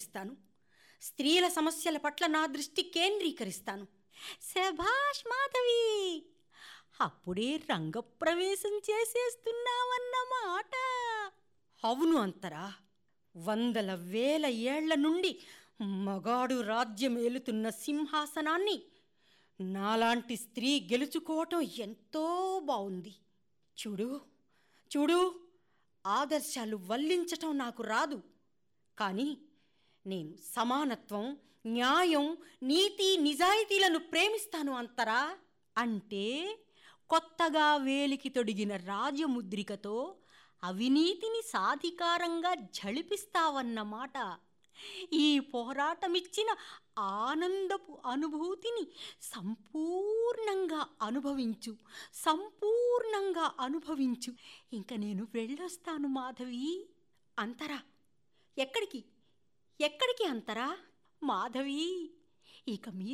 స్వీకరిస్తాను స్త్రీల సమస్యల పట్ల నా దృష్టి కేంద్రీకరిస్తాను శభాష్ మాధవి అప్పుడే రంగప్రవేశం చేసేస్తున్నావన్నమాట అవును అంతరా వందల వేల ఏళ్ల నుండి మగాడు రాజ్యం ఏలుతున్న సింహాసనాన్ని నాలాంటి స్త్రీ గెలుచుకోవటం ఎంతో బావుంది చూడు చూడు ఆదర్శాలు వల్లించటం నాకు రాదు కానీ నేను సమానత్వం న్యాయం నీతి నిజాయితీలను ప్రేమిస్తాను అంతరా అంటే కొత్తగా వేలికి తొడిగిన రాజముద్రికతో అవినీతిని సాధికారంగా ఝళిపిస్తావన్నమాట ఈ పోరాటమిచ్చిన ఆనందపు అనుభూతిని సంపూర్ణంగా అనుభవించు సంపూర్ణంగా అనుభవించు ఇంక నేను వెళ్ళొస్తాను మాధవి అంతరా ఎక్కడికి ఎక్కడికి అంతరా మాధవి ఇక మీ